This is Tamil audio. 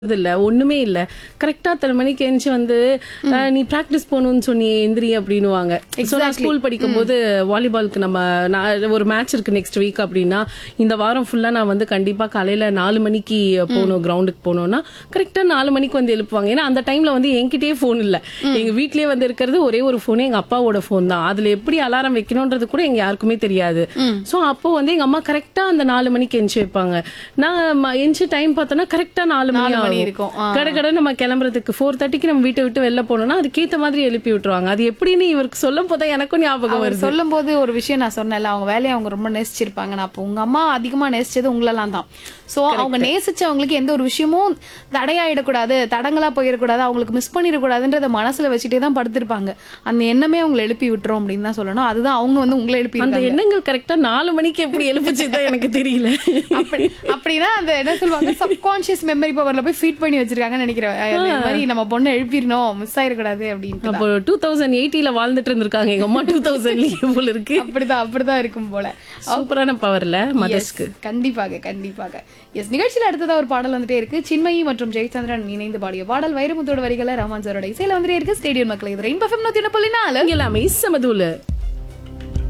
இல்ல ஒண்ணுமே இல்ல கரெக்டா அத்தனை மணிக்கு எழுந்துச்சு வந்து அஹ், நீ பிராக்டிஸ் போகணும்னு சொன்னி எந்திரி அப்படின்னுவாங்க So, நான் ஸ்கூல் படிக்கும்போது வாலிபாலுக்கு நம்ம நான் ஒரு மேட்ச் இருக்கு நெக்ஸ்ட் வீக் அப்படின்னா இந்த வாரம் ஃபுல்லா நான் வந்து கண்டிப்பா காலையில நாலு மணிக்கு போகணும் கிரவுண்டுக்கு போகணும்னா கரெக்டா நாலு மணிக்கு வந்து எழுப்புவாங்க ஏன்னா அந்த டைம்ல வந்து என்கிட்டயே ஃபோன் இல்ல எங்க வீட்லயே வந்து இருக்கிறது ஒரே ஒரு ஃபோன் எங்க அப்பாவோட ஃபோன் தான் அதுல எப்படி அலாரம் வைக்கணும்ன்றது கூட எங்க யாருக்குமே தெரியாது சோ அப்போ வந்து எங்க அம்மா கரெக்டா அந்த நாலு மணிக்கு எந்திச்சு வைப்பாங்க நான் ம- எந்திச்சு டைம் பார்த்தோன்னா கரெக்டா நாலு மணி நாலு மணி ஆகும். இருக்கும். ஆ. கட கட நம்ம கிளம்புறதுக்கு ஃபோர் தேர்ட்டிக்கு நம்ம வீட்டை விட்டு வெளில போனோம்னா அதுக்கேத்த மாதிரி எழுப்பி விட்டுருவாங்க அது எப்படின்னு இவருக்கு சொல்லும் போதா எனக்கும் ஞாபகம் அவர் வருது சொல்லும் போது ஒரு விஷயம் நான் சொன்னேன்ல அவங்க வேலையை அவங்க ரொம்ப நேசிச்சிருப்பாங்க நான் அப்போ உங்க அம்மா அதிகமா நேசிச்சது உங்களெல்லாம் தான் சோ அவங்க நேசிச்சவங்களுக்கு எந்த ஒரு விஷயமும் தடையாயிடக்கூடாது தடங்களா போயிடக்கூடாது அவங்களுக்கு மிஸ் பண்ணிடக்கூடாதுன்றத மனசுல வச்சுட்டே தான் படுத்திருப்பாங்க அந்த எண்ணமே அவங்களை எழுப்பி விட்டுரும் அப்படின்னு தான் சொல்லணும் அதுதான் அவங்க வந்து உங்களை எழுப்பி அந்த இருக்காங்க. எண்ணங்கள் கரெக்டா நாலு மணிக்கு எப்படி எழுப்பிச்சுதான் எனக்கு தெரியல அப்படி அப்படின்னா அந்த என்ன சொல்லுவாங்க சப்கான்ஷியஸ் மெமரி பவர்ல போய் ஃபீட் பண்ணி வச்சிருக்காங்கன்னு நினைக்கிறேன் இந்த மாதிரி நம்ம பொண்ணை எழுப்பிடணும் மிஸ் ஆயிடக்கூடாது அப்படின்ட்டு அப்போ டூ தௌசண்ட் எயிட்டில வாழ்ந்துட்டு இருந்திருக்காங்க எங்க அம்மா டூ தௌசண்ட்லயே போல இருக்கு அப்படிதான் அப்படிதான் இருக்கும் போல சூப்பரான பவர்ல மதர்ஸ்க்கு Yes, கண்டிப்பாக கண்டிப்பாக எஸ் நிகழ்ச்சியில் அடுத்ததா ஒரு பாடல் வந்துட்டே இருக்கு சின்மயி மற்றும் ஜெயச்சந்திரன் இணைந்து பாடிய பாடல் வைரமுத்தோட வரிகளை ரஹ்மான் சாரோட இசையில வந்துட்டே இருக்கு ஸ்டேடியம் மக்களை இது ரெயின் பஃபம் நூத்தி ஒண்ணு புள்ளி நாலு எல்லாமே சமதூல